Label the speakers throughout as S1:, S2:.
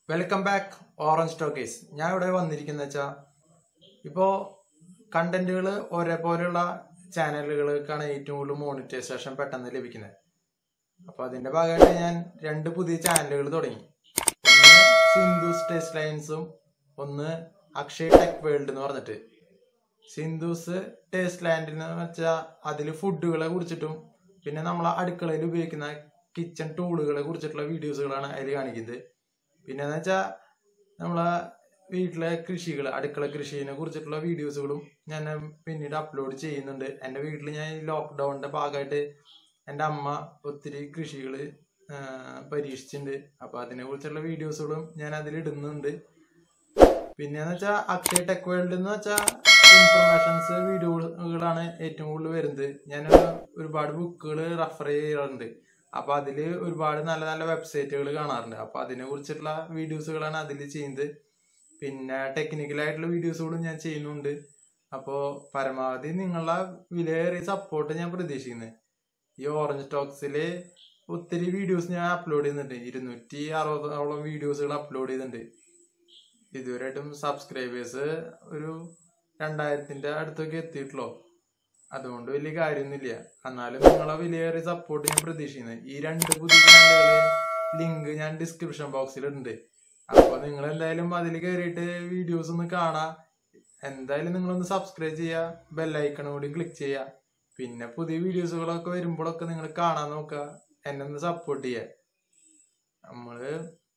S1: welcome back orange talkies ഞാൻ ഇവിടെ വന്നിരിക്കുന്ന വെച്ചാ ഇപ്പോ കണ്ടന്റുകൾ ഒരേപോലെയുള്ള ചാനലുകൾക്കാണ് ഏറ്റവും കൂടുതൽ മോണിറ്റൈസേഷൻ പെട്ടെന്ന് ലഭിക്കുന്നത് അപ്പൊ അതിന്റെ ഭാഗമായിട്ട് ഞാൻ രണ്ട് പുതിയ ചാനലുകൾ തുടങ്ങി ഒന്ന് സിന്ധുസ് ടേസ്റ്റ് ലൈൻസും ഒന്ന് അക്ഷയ് ടെക് വേൾഡ് എന്ന് പറഞ്ഞിട്ട് സിന്ധൂസ് ടേസ്റ്റ് ലാൻഡിൽ എന്ന് വെച്ചാൽ അതിൽ ഫുഡുകളെ കുറിച്ചിട്ടും പിന്നെ നമ്മൾ അടുക്കളയിൽ ഉപയോഗിക്കുന്ന കിച്ചൺ ടൂളുകളെ കുറിച്ചിട്ടുള്ള വീഡിയോസുകളാണ് അതിൽ കാണിക്കുന്നത് പിന്നെ എന്ന് വെച്ചാൽ നമ്മളെ വീട്ടിലെ കൃഷികൾ അടുക്കള കൃഷിനെ കുറിച്ചിട്ടുള്ള വീഡിയോസുകളും ഞാൻ പിന്നീട് അപ്ലോഡ് ചെയ്യുന്നുണ്ട് എൻ്റെ വീട്ടിൽ ഞാൻ ഈ ലോക്ക്ഡൗണിന്റെ ഭാഗമായിട്ട് എൻ്റെ അമ്മ ഒത്തിരി കൃഷികൾ പരീക്ഷിച്ചിട്ടുണ്ട് അപ്പൊ അതിനെ കുറിച്ചുള്ള വീഡിയോസുകളും ഞാൻ അതിൽ ഇടുന്നുണ്ട് പിന്നെന്ന് വെച്ചാൽ അക്ഷയ് ടെക് വേൾഡ് എന്ന് വെച്ചാൽ ഇൻഫർമേഷൻസ് വീഡിയോകളാണ് ഏറ്റവും കൂടുതൽ വരുന്നത് ഞാൻ ഒരുപാട് ബുക്കുകൾ റെഫർ ചെയ്യാറുണ്ട് അപ്പൊ അതില് ഒരുപാട് നല്ല നല്ല വെബ്സൈറ്റുകൾ കാണാറുണ്ട് അപ്പൊ അതിനെ കുറിച്ചിട്ടുള്ള വീഡിയോസുകളാണ് അതിൽ ചെയ്യുന്നത് പിന്നെ ടെക്നിക്കൽ ആയിട്ടുള്ള വീഡിയോസുകളും ഞാൻ ചെയ്യുന്നുണ്ട് അപ്പോ പരമാവധി നിങ്ങളുടെ വിലയേറിയ സപ്പോർട്ട് ഞാൻ പ്രതീക്ഷിക്കുന്നത് ഈ ഓറഞ്ച് ടോക്സില് ഒത്തിരി വീഡിയോസ് ഞാൻ അപ്ലോഡ് ചെയ്യുന്നുണ്ട് ഇരുന്നൂറ്റി അറുപതോളം വീഡിയോസുകൾ അപ്ലോഡ് ചെയ്യുന്നുണ്ട് ഇതുവരെയായിട്ടും സബ്സ്ക്രൈബേഴ്സ് ഒരു രണ്ടായിരത്തിന്റെ അടുത്തൊക്കെ എത്തിയിട്ടുള്ളൂ അതുകൊണ്ട് വലിയ കാര്യമൊന്നുമില്ല എന്നാലും നിങ്ങളെ വിലയേറിയ സപ്പോർട്ട് ഞാൻ പ്രതീക്ഷിക്കുന്നത് ഈ രണ്ട് പുതിയ ചാനലുകള് ലിങ്ക് ഞാൻ ഡിസ്ക്രിപ്ഷൻ ബോക്സിൽ ഉണ്ട് അപ്പൊ നിങ്ങൾ എന്തായാലും അതിൽ കയറിയിട്ട് വീഡിയോസ് ഒന്ന് കാണാ എന്തായാലും നിങ്ങളൊന്ന് സബ്സ്ക്രൈബ് ചെയ്യുക ബെല്ലൈക്കൺ കൂടി ക്ലിക്ക് ചെയ്യുക പിന്നെ പുതിയ വീഡിയോസുകളൊക്കെ വരുമ്പോഴൊക്കെ നിങ്ങൾ കാണാൻ നോക്കുക എന്നെ ഒന്ന് സപ്പോർട്ട് ചെയ്യുക നമ്മള്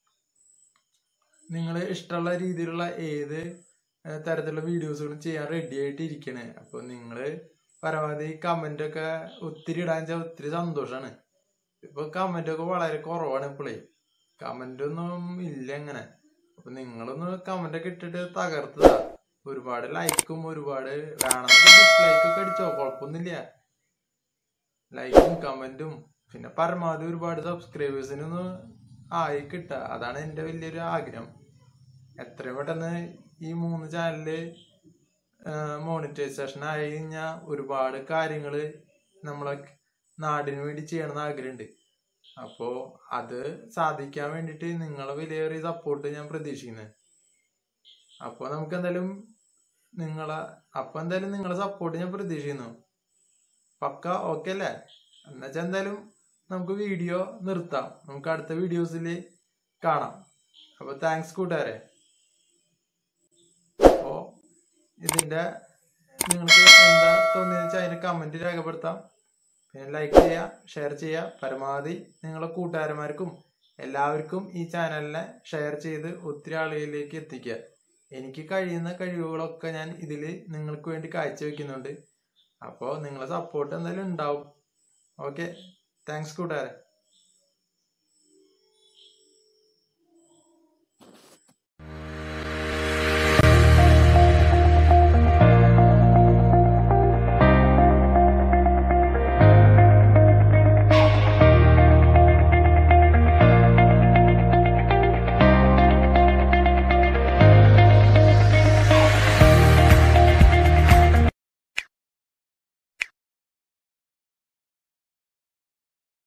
S1: നിങ്ങൾ ഇഷ്ടമുള്ള രീതിയിലുള്ള ഏത് ഏഹ്, തരത്തിലുള്ള വീഡിയോസുകളും ചെയ്യാൻ റെഡി ആയിട്ട് ഇരിക്കണേ അപ്പൊ നിങ്ങള് പരമാവധി കമന്റ് ഒക്കെ ഒത്തിരി ഇടാൻ വെച്ചാൽ ഒത്തിരി സന്തോഷാണ് ഇപ്പൊ കമന്റ് ഒക്കെ വളരെ കുറവാണ് ഇപ്പോഴേ കമന്റ് ഒന്നും ഇല്ല അങ്ങനെ അപ്പൊ നിങ്ങളൊന്ന് കമന്റ് ഒക്കെ ഇട്ടിട്ട് തകർത്തതാ ഒരുപാട് ലൈക്കും ഒരുപാട് വേണമെങ്കിൽ ഡിസ്ലൈക്ക് ഒക്കെ അടിച്ചോ കുഴപ്പമൊന്നുമില്ല ലൈക്കും കമന്റും പിന്നെ പരമാവധി ഒരുപാട് സബ്സ്ക്രൈബേഴ്സിനൊന്ന് ആയി കിട്ടുക അതാണ് എന്റെ വലിയൊരു ആഗ്രഹം എത്രയും പെട്ടെന്ന് ഈ മൂന്ന് ചാനലില് മോണിറ്റൈസേഷൻ ആയി കഴിഞ്ഞാൽ ഒരുപാട് കാര്യങ്ങള് നമ്മളെ നാടിന് വേണ്ടി ചെയ്യണമെന്ന് ആഗ്രഹമുണ്ട് അപ്പോ അത് സാധിക്കാൻ വേണ്ടിയിട്ട് നിങ്ങളെ വിലയേറിയ സപ്പോർട്ട് ഞാൻ പ്രതീക്ഷിക്കുന്നത് അപ്പൊ നമുക്ക് എന്തായാലും നിങ്ങളെ അപ്പൊ എന്തായാലും നിങ്ങളെ സപ്പോർട്ട് ഞാൻ പ്രതീക്ഷിക്കുന്നു പക്ക ഓക്കെ അല്ലേ എന്നുവെച്ചാൽ എന്തായാലും നമുക്ക് വീഡിയോ നിർത്താം നമുക്ക് അടുത്ത വീഡിയോസിൽ കാണാം അപ്പൊ താങ്ക്സ് കൂട്ടുകാരെ അപ്പോ ഇതിന്റെ നിങ്ങൾക്ക് എന്താ തോന്നിയെന്ന് വെച്ചാൽ അതിന് കമന്റ് രേഖപ്പെടുത്താം പിന്നെ ലൈക്ക് ചെയ്യുക ഷെയർ ചെയ്യുക പരമാവധി നിങ്ങളെ കൂട്ടുകാരന്മാർക്കും എല്ലാവർക്കും ഈ ചാനലിനെ ഷെയർ ചെയ്ത് ഒത്തിരി ആളുകളിലേക്ക് എത്തിക്കുക എനിക്ക് കഴിയുന്ന കഴിവുകളൊക്കെ ഞാൻ ഇതിൽ നിങ്ങൾക്ക് വേണ്ടി കാഴ്ചവെക്കുന്നുണ്ട് അപ്പോൾ നിങ്ങളെ സപ്പോർട്ട് എന്തായാലും ഉണ്ടാവും ഓക്കെ താങ്ക്സ് കൂട്ടുകാരെ